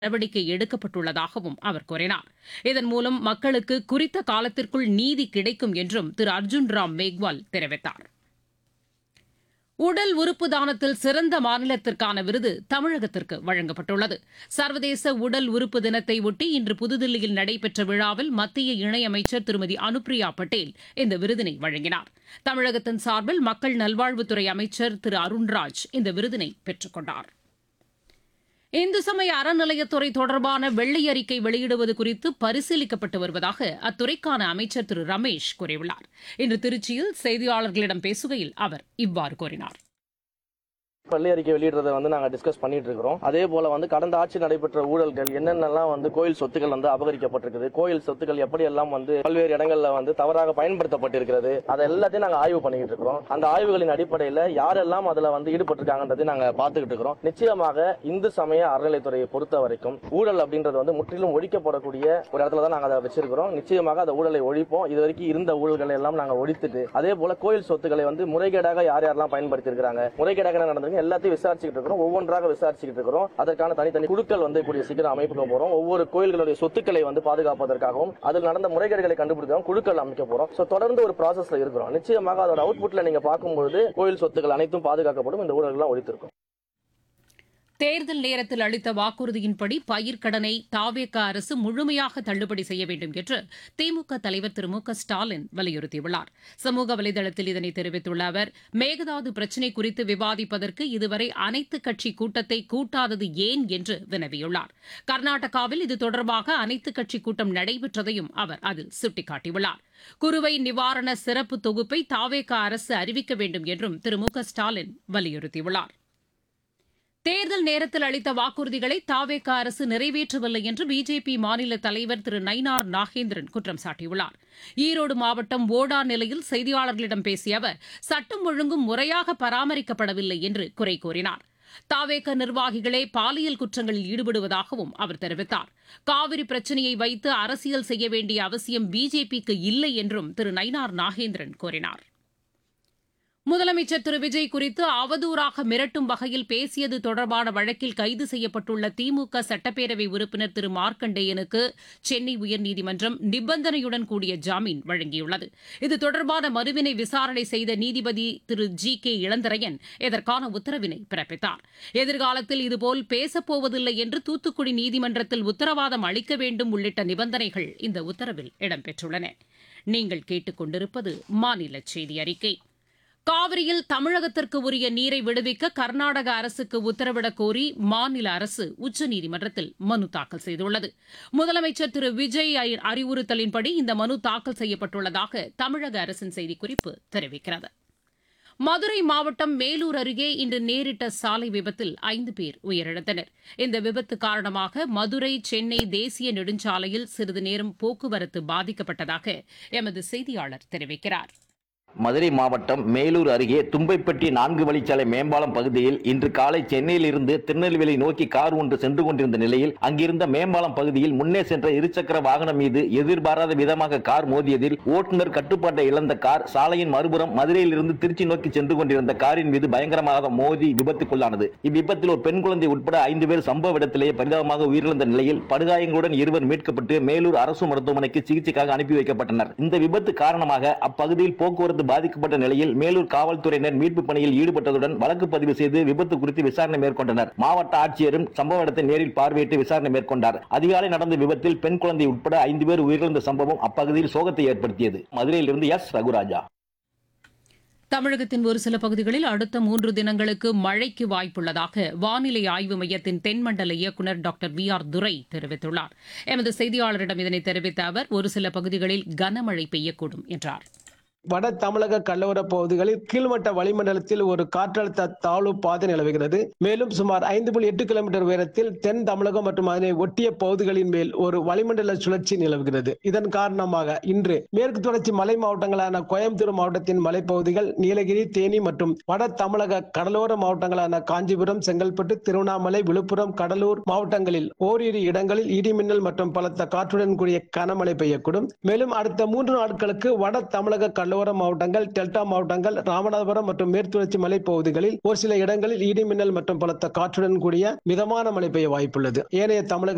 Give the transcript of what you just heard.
நடவடிக்கை எடுக்கப்பட்டுள்ளதாகவும் அவர் கூறினார் இதன் மூலம் மக்களுக்கு குறித்த காலத்திற்குள் நீதி கிடைக்கும் என்றும் திரு அர்ஜுன் ராம் மேக்வால் தெரிவித்தார் உடல் உறுப்பு தானத்தில் சிறந்த மாநிலத்திற்கான விருது தமிழகத்திற்கு வழங்கப்பட்டுள்ளது சர்வதேச உடல் உறுப்பு தினத்தை ஒட்டி இன்று புதுதில்லியில் நடைபெற்ற விழாவில் மத்திய இணையமைச்சர் திருமதி அனுப்பிரியா பட்டேல் இந்த விருதினை வழங்கினார் தமிழகத்தின் சார்பில் மக்கள் நல்வாழ்வுத்துறை அமைச்சர் திரு அருண்ராஜ் இந்த விருதினை பெற்றுக் கொண்டார் இந்து சமய அறநிலையத்துறை தொடர்பான வெள்ளை அறிக்கை வெளியிடுவது குறித்து பரிசீலிக்கப்பட்டு வருவதாக அத்துறைக்கான அமைச்சர் திரு ரமேஷ் கூறியுள்ளார் இன்று திருச்சியில் செய்தியாளர்களிடம் பேசுகையில் அவர் இவ்வாறு கூறினார் பள்ளி அறிக்கை வெளியிடுறதை வந்து நாங்கள் டிஸ்கஸ் பண்ணிட்டு இருக்கிறோம் அதே போல வந்து கடந்த ஆட்சி நடைபெற்ற ஊழல்கள் என்னென்னலாம் வந்து கோயில் சொத்துக்கள் வந்து அபகரிக்கப்பட்டிருக்குது கோயில் சொத்துக்கள் எப்படி எல்லாம் வந்து பல்வேறு இடங்கள்ல வந்து தவறாக பயன்படுத்தப்பட்டிருக்கிறது அதை எல்லாத்தையும் நாங்கள் ஆய்வு பண்ணிட்டு இருக்கிறோம் அந்த ஆய்வுகளின் அடிப்படையில் யாரெல்லாம் அதுல வந்து ஈடுபட்டிருக்காங்கன்றதை நாங்கள் பார்த்துக்கிட்டு இருக்கிறோம் நிச்சயமாக இந்து சமய அறநிலைத்துறையை பொறுத்த வரைக்கும் ஊழல் அப்படின்றது வந்து முற்றிலும் ஒழிக்கப்படக்கூடிய ஒரு இடத்துல தான் நாங்கள் அதை வச்சிருக்கிறோம் நிச்சயமாக அந்த ஊழலை ஒழிப்போம் இது வரைக்கும் இருந்த ஊழல்களை எல்லாம் நாங்கள் ஒழித்துட்டு அதே போல கோயில் சொத்துக்களை வந்து முறைகேடாக யார் யாரெல்லாம் பயன்படுத்தி இருக்காங்க முறைகேடாக என்ன நடந்திருக்கு எல்லாத்தையும் விசாரிச்சுக்கிட்டு இருக்கிறோம் ஒவ்வொன்றாக விசாரிச்சுக்கிட்டு இருக்கிறோம் அதற்கான தனித்தனி குழுக்கள் வந்து கூடிய சீக்கிரம் அமைக்க போறோம் ஒவ்வொரு கோயில்களுடைய சொத்துக்களை வந்து பாதுகாப்பதற்காகவும் அதில் நடந்த முறைகேடுகளை கண்டுபிடிக்கவும் குழுக்கள் அமைக்க போறோம் சோ தொடர்ந்து ஒரு ப்ராசஸ்ல இருக்கிறோம் நிச்சயமாக அதோட அவுட்புட்ல நீங்க பார்க்கும்போது கோயில் சொத்துக்கள் அனைத்தும் பாதுகாக்கப்படும் இந்த ஊழல்கள்லாம் ஒழித்திருக்கும் தேர்தல் நேரத்தில் அளித்த வாக்குறுதியின்படி பயிர்க்கடனை தாவேக அரசு முழுமையாக தள்ளுபடி செய்ய வேண்டும் என்று திமுக தலைவர் திரு மு க ஸ்டாலின் வலியுறுத்தியுள்ளார் சமூக வலைதளத்தில் இதனை தெரிவித்துள்ள அவர் மேகதாது பிரச்சினை குறித்து விவாதிப்பதற்கு இதுவரை அனைத்து கட்சி கூட்டத்தை கூட்டாதது ஏன் என்று வினவியுள்ளார் கர்நாடகாவில் இது தொடர்பாக அனைத்து கட்சி கூட்டம் நடைபெற்றதையும் அவர் அதில் சுட்டிக்காட்டியுள்ளார் குறுவை நிவாரண சிறப்பு தொகுப்பை தாவேக அரசு அறிவிக்க வேண்டும் என்றும் திரு மு க ஸ்டாலின் வலியுறுத்தியுள்ளார் தேர்தல் நேரத்தில் அளித்த வாக்குறுதிகளை தாவேக அரசு நிறைவேற்றவில்லை என்று பிஜேபி மாநில தலைவர் திரு நயினார் நாகேந்திரன் குற்றம் சாட்டியுள்ளார் ஈரோடு மாவட்டம் ஓடா நிலையில் செய்தியாளர்களிடம் பேசிய அவர் சட்டம் ஒழுங்கும் முறையாக பராமரிக்கப்படவில்லை என்று குறை கூறினார் தாவேக நிர்வாகிகளே பாலியல் குற்றங்களில் ஈடுபடுவதாகவும் அவர் தெரிவித்தார் காவிரி பிரச்சினையை வைத்து அரசியல் செய்ய வேண்டிய அவசியம் பிஜேபிக்கு இல்லை என்றும் திரு நயினார் நாகேந்திரன் கூறினார் முதலமைச்சர் திரு விஜய் குறித்து அவதூறாக மிரட்டும் வகையில் பேசியது தொடர்பான வழக்கில் கைது செய்யப்பட்டுள்ள திமுக சட்டப்பேரவை உறுப்பினர் திரு மார்க்கண்டேயனுக்கு சென்னை உயர்நீதிமன்றம் நிபந்தனையுடன் கூடிய ஜாமீன் வழங்கியுள்ளது இது தொடர்பான மனுவினை விசாரணை செய்த நீதிபதி திரு ஜி கே இளந்தரையன் இதற்கான உத்தரவினை பிறப்பித்தார் எதிர்காலத்தில் இதுபோல் பேசப்போவதில்லை என்று தூத்துக்குடி நீதிமன்றத்தில் உத்தரவாதம் அளிக்க வேண்டும் உள்ளிட்ட நிபந்தனைகள் இந்த உத்தரவில் இடம்பெற்றுள்ளன நீங்கள் கேட்டுக்கொண்டிருப்பது மாநில செய்தி அறிக்கை காவிரியில் தமிழகத்திற்கு உரிய நீரை விடுவிக்க கர்நாடக அரசுக்கு உத்தரவிடக் கோரி மாநில அரசு உச்சநீதிமன்றத்தில் மனு தாக்கல் செய்துள்ளது முதலமைச்சர் திரு விஜய் அறிவுறுத்தலின்படி இந்த மனு தாக்கல் செய்யப்பட்டுள்ளதாக தமிழக அரசின் செய்திக்குறிப்பு தெரிவிக்கிறது மதுரை மாவட்டம் மேலூர் அருகே இன்று நேரிட்ட சாலை விபத்தில் ஐந்து பேர் உயிரிழந்தனர் இந்த விபத்து காரணமாக மதுரை சென்னை தேசிய நெடுஞ்சாலையில் சிறிது நேரம் போக்குவரத்து பாதிக்கப்பட்டதாக எமது செய்தியாளர் தெரிவிக்கிறார் மதுரை மாவட்டம் மேலூர் அருகே தும்பைப்பட்டி நான்கு வழிச்சாலை மேம்பாலம் பகுதியில் இன்று காலை சென்னையில் இருந்து திருநெல்வேலி நோக்கி கார் ஒன்று சென்று கொண்டிருந்த நிலையில் அங்கிருந்த மேம்பாலம் பகுதியில் முன்னே சென்ற இருசக்கர வாகனம் மீது எதிர்பாராத விதமாக கார் மோதியதில் ஓட்டுநர் கட்டுப்பாட்டை இழந்த கார் சாலையின் மறுபுறம் மதுரையில் இருந்து திருச்சி நோக்கி சென்று கொண்டிருந்த காரின் மீது பயங்கரமாக மோதி விபத்துக்குள்ளானது இவ்விபத்தில் ஒரு பெண் குழந்தை உட்பட ஐந்து பேர் சம்பவ இடத்திலேயே பரிதாபமாக உயிரிழந்த நிலையில் படுகாயங்களுடன் இருவர் மீட்கப்பட்டு மேலூர் அரசு மருத்துவமனைக்கு சிகிச்சைக்காக அனுப்பி வைக்கப்பட்டனர் இந்த விபத்து காரணமாக அப்பகுதியில் போக்குவரத்து விபத்து பாதிக்கப்பட்ட நிலையில் மேலூர் காவல்துறையினர் மீட்பு பணியில் ஈடுபட்டதுடன் வழக்கு பதிவு செய்து விபத்து குறித்து விசாரணை மேற்கொண்டனர் மாவட்ட ஆட்சியரும் சம்பவ இடத்தை நேரில் பார்வையிட்டு விசாரணை மேற்கொண்டார் அதிகாலை நடந்த விபத்தில் பெண் குழந்தை உட்பட ஐந்து பேர் உயிரிழந்த சம்பவம் அப்பகுதியில் சோகத்தை ஏற்படுத்தியது மதுரையிலிருந்து எஸ் ரகுராஜா தமிழகத்தின் ஒரு சில பகுதிகளில் அடுத்த மூன்று தினங்களுக்கு மழைக்கு வாய்ப்புள்ளதாக வானிலை ஆய்வு மையத்தின் தென்மண்டல இயக்குநர் டாக்டர் வி ஆர் துரை தெரிவித்துள்ளார் எமது செய்தியாளரிடம் இதனை தெரிவித்த அவர் ஒரு சில பகுதிகளில் கனமழை பெய்யக்கூடும் என்றார் வட தமிழக கடலோர பகுதிகளில் கீழ்மட்ட வளிமண்டலத்தில் ஒரு காற்றழுத்த தாழ்வு பாதை நிலவுகிறது மேலும் சுமார் ஐந்து புள்ளி எட்டு கிலோமீட்டர் உயரத்தில் தென் தமிழகம் மற்றும் அதனை ஒட்டிய பகுதிகளின் மேல் ஒரு வளிமண்டல சுழற்சி நிலவுகிறது இதன் காரணமாக இன்று மேற்கு தொடர்ச்சி மலை மாவட்டங்களான கோயம்புத்தூர் மாவட்டத்தின் மலைப்பகுதிகள் நீலகிரி தேனி மற்றும் வட தமிழக கடலோர மாவட்டங்களான காஞ்சிபுரம் செங்கல்பட்டு திருவண்ணாமலை விழுப்புரம் கடலூர் மாவட்டங்களில் ஓரிரு இடங்களில் இடிமின்னல் மற்றும் பலத்த காற்றுடன் கூடிய கனமழை பெய்யக்கூடும் மேலும் அடுத்த மூன்று நாட்களுக்கு வட தமிழக கடலோர மாவட்டங்கள் டெல்டா மாவட்டங்கள் ராமநாதபுரம் மற்றும் மேற்குவர்ச்சி மலைப்பகுதிகளில் ஒரு சில இடங்களில் இடி மின்னல் மற்றும் பலத்த காற்றுடன் கூடிய மிதமான மழை பெய்ய வாய்ப்புள்ளது ஏனைய தமிழக